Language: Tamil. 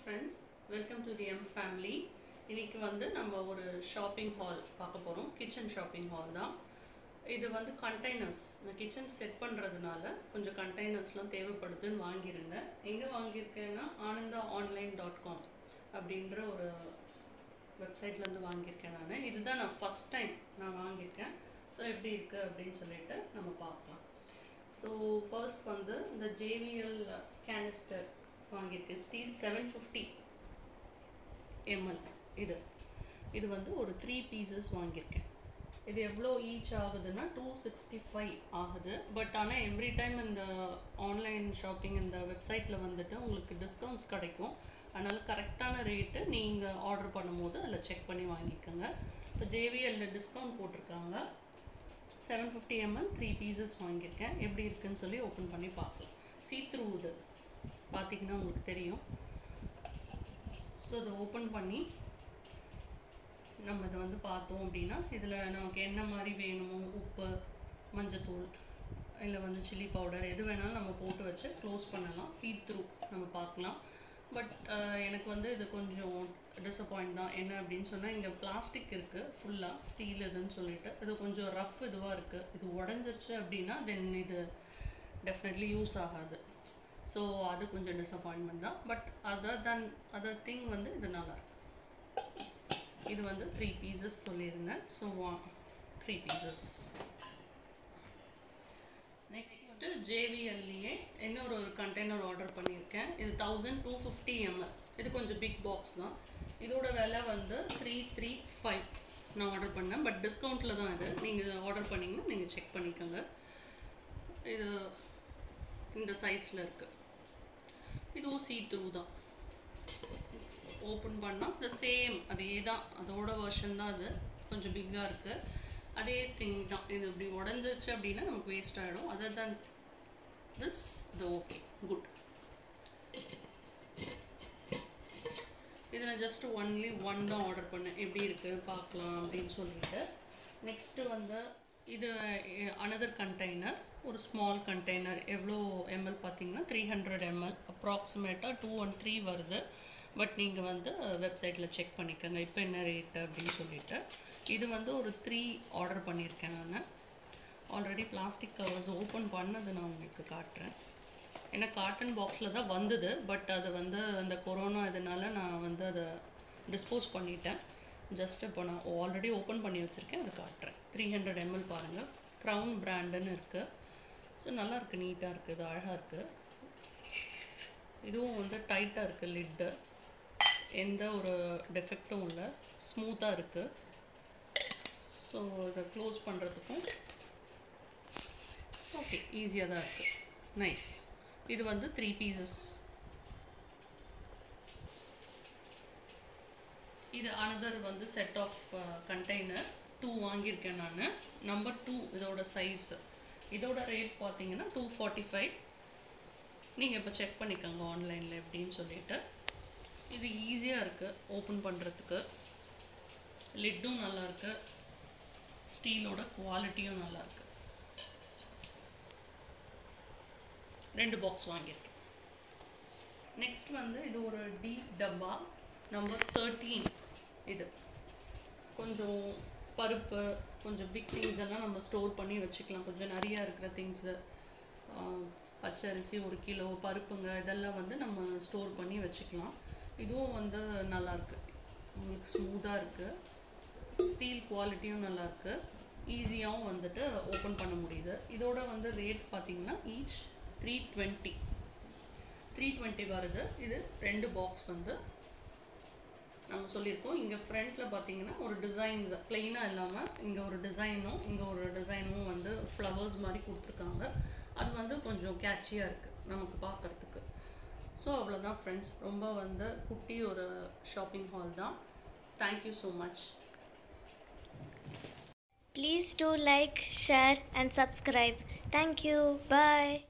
Friends welcome to the M family இன்னைக்கு வந்து நம்ம ஒரு ஷாப்பிங் ஹால் பார்க்க போகிறோம் கிச்சன் ஷாப்பிங் ஹால் தான் இது வந்து கண்டெய்னர்ஸ் நான் கிச்சன் செட் பண்ணுறதுனால கொஞ்சம் கண்டெய்னர்ஸ்லாம் தேவைப்படுதுன்னு வாங்கியிருந்தேன் எங்கே வாங்கியிருக்கேன்னா ஆனந்தா ஆன்லைன் டாட் காம் அப்படின்ற ஒரு வெப்சைட்லேருந்து வாங்கியிருக்கேன் நான் இதுதான் நான் ஃபஸ்ட் டைம் நான் வாங்கியிருக்கேன் ஸோ எப்படி இருக்குது அப்படின்னு சொல்லிட்டு நம்ம பார்க்கலாம் ஸோ ஃபர்ஸ்ட் வந்து இந்த ஜேவிஎல் கேனிஸ்டர் வாங்கியிருக்கேன் ஸ்டீல் செவன் ஃபிஃப்டி எம்எல் இது இது வந்து ஒரு த்ரீ பீசஸ் வாங்கியிருக்கேன் இது எவ்வளோ ஈச் ஆகுதுன்னா டூ சிக்ஸ்டி ஃபைவ் ஆகுது பட் ஆனால் எவ்ரி டைம் இந்த ஆன்லைன் ஷாப்பிங் இந்த வெப்சைட்டில் வந்துட்டு உங்களுக்கு டிஸ்கவுண்ட்ஸ் கிடைக்கும் அதனால் கரெக்டான ரேட்டு நீங்கள் ஆர்டர் பண்ணும்போது அதில் செக் பண்ணி வாங்கிக்கோங்க இப்போ ஜேவிஎல்ல டிஸ்கவுண்ட் போட்டிருக்காங்க seven fifty ML three pieces வாங்கியிருக்கேன் எப்படி இருக்குன்னு சொல்லி ஓப்பன் பண்ணி பார்க்கலாம் சீ த்ரூ இது பார்த்தீங்கன்னா உங்களுக்கு தெரியும் ஸோ இதை ஓப்பன் பண்ணி நம்ம இதை வந்து பார்த்தோம் அப்படின்னா இதில் நமக்கு என்ன மாதிரி வேணுமோ உப்பு மஞ்சத்தூள் இல்லை வந்து சில்லி பவுடர் எது வேணாலும் நம்ம போட்டு வச்சு க்ளோஸ் பண்ணலாம் சீ த்ரூ நம்ம பார்க்கலாம் பட் எனக்கு வந்து இது கொஞ்சம் டிசப்பாயிண்ட் தான் என்ன அப்படின்னு சொன்னால் இங்கே பிளாஸ்டிக் இருக்குது ஃபுல்லாக ஸ்டீல் இதுன்னு சொல்லிட்டு இது கொஞ்சம் ரஃப் இதுவாக இருக்குது இது உடஞ்சிருச்சு அப்படின்னா தென் இது டெஃபினெட்லி யூஸ் ஆகாது ஸோ அது கொஞ்சம் டிசப்பாயின்மெண்ட் தான் but other than other thing வந்து இது நல்லாயிருக்கு இது வந்து த்ரீ பீசஸ் சொல்லியிருந்தேன் ஸோ த்ரீ பீசஸ் நெக்ஸ்ட்டு ஜேவிஎல்லையே இன்னொரு ஒரு கண்டெய்னர் ஆர்டர் பண்ணியிருக்கேன் இது தௌசண்ட் டூ ஃபிஃப்டி எம்எல் இது கொஞ்சம் பிக் பாக்ஸ் தான் இதோட விலை வந்து த்ரீ த்ரீ ஃபைவ் நான் ஆர்டர் பண்ணேன் பட் டிஸ்கவுண்ட்டில் தான் இது நீங்கள் ஆர்டர் பண்ணிங்கன்னா நீங்கள் செக் பண்ணிக்கோங்க இது இந்த சைஸில் இருக்குது இதுவும் சீ த்ரூ தான் ஓப்பன் பண்ணால் இந்த சேம் அதே தான் அதோட வெர்ஷன் தான் அது கொஞ்சம் பிக்காக இருக்குது அதே திங் தான் இது இப்படி உடஞ்சிருச்சு அப்படின்னா நமக்கு வேஸ்ட் ஆகிடும் அதர் தான் திஸ் இது ஓகே குட் இது நான் ஜஸ்ட் ஒன்லி ஒன் தான் ஆர்டர் பண்ணேன் எப்படி இருக்குது பார்க்கலாம் அப்படின்னு சொல்லிட்டு நெக்ஸ்ட்டு வந்து இது அனதர் கண்டெய்னர் ஒரு ஸ்மால் கண்டெய்னர் எவ்வளோ எம்எல் பார்த்தீங்கன்னா த்ரீ ஹண்ட்ரட் எம்எல் அப்ராக்சிமேட்டாக டூ ஒன் த்ரீ வருது பட் நீங்கள் வந்து வெப்சைட்டில் செக் பண்ணிக்கோங்க இப்போ என்ன ரேட்டு அப்படின்னு சொல்லிட்டு இது வந்து ஒரு த்ரீ ஆர்டர் பண்ணியிருக்கேன் நான் ஆல்ரெடி பிளாஸ்டிக் கவர்ஸ் ஓப்பன் பண்ணது நான் உங்களுக்கு காட்டுறேன் ஏன்னா காட்டன் பாக்ஸில் தான் வந்தது பட் அது வந்து அந்த கொரோனா இதனால் நான் வந்து அதை டிஸ்போஸ் பண்ணிட்டேன் ஜஸ்ட் இப்போ நான் ஆல்ரெடி ஓப்பன் பண்ணி வச்சுருக்கேன் அதை காட்டுறேன் த்ரீ ஹண்ட்ரட் எம்எல் பாருங்கள் க்ரௌன் பிராண்டுன்னு இருக்குது ஸோ நல்லா இருக்குது நீட்டாக இருக்குது இது அழகாக இருக்குது இதுவும் வந்து டைட்டாக இருக்குது லிட்டு எந்த ஒரு டெஃபெக்டும் இல்லை ஸ்மூத்தாக இருக்குது ஸோ இதை க்ளோஸ் பண்ணுறதுக்கும் ஓகே ஈஸியாக தான் இருக்குது நைஸ் இது வந்து த்ரீ பீசஸ் இது அனதர் வந்து செட் ஆஃப் கண்டெய்னர் டூ வாங்கியிருக்கேன் நான் நம்பர் டூ இதோட சைஸ் இதோட ரேட் பார்த்தீங்கன்னா டூ ஃபார்ட்டி ஃபைவ் நீங்கள் இப்போ செக் பண்ணிக்கோங்க ஆன்லைனில் எப்படின்னு சொல்லிட்டு இது ஈஸியாக இருக்குது ஓப்பன் பண்ணுறதுக்கு லிட்டும் நல்லாயிருக்கு ஸ்டீலோட குவாலிட்டியும் நல்லாயிருக்கு ரெண்டு பாக்ஸ் வாங்கியிருக்கேன் நெக்ஸ்ட் வந்து இது ஒரு டீப் டப்பா நம்பர் தேர்ட்டீன் இது கொஞ்சம் பருப்பு கொஞ்சம் பிக் திங்ஸ் எல்லாம் நம்ம ஸ்டோர் பண்ணி வச்சுக்கலாம் கொஞ்சம் நிறையா இருக்கிற திங்ஸு பச்சரிசி ஒரு கிலோ பருப்புங்க இதெல்லாம் வந்து நம்ம ஸ்டோர் பண்ணி வச்சுக்கலாம் இதுவும் வந்து நல்லாயிருக்கு உங்களுக்கு ஸ்மூத்தாக இருக்குது ஸ்டீல் குவாலிட்டியும் நல்லாயிருக்கு ஈஸியாகவும் வந்துட்டு ஓப்பன் பண்ண முடியுது இதோட வந்து ரேட் பார்த்திங்கன்னா each three twenty three twenty வருது இது ரெண்டு பாக்ஸ் வந்து நாங்கள் சொல்லியிருக்கோம் இங்கே ஃப்ரண்ட்டில் பார்த்தீங்கன்னா ஒரு டிசைன்ஸ் ப்ளெயினாக இல்லாமல் இங்கே ஒரு டிசைனும் இங்கே ஒரு டிசைனும் வந்து ஃப்ளவர்ஸ் மாதிரி கொடுத்துருக்காங்க அது வந்து கொஞ்சம் கேட்சியாக இருக்குது நமக்கு பார்க்குறதுக்கு ஸோ அவ்வளோதான் ஃப்ரெண்ட்ஸ் ரொம்ப வந்து குட்டி ஒரு ஷாப்பிங் ஹால் தான் thank you so much Please do like, share, and subscribe. Thank you. Bye.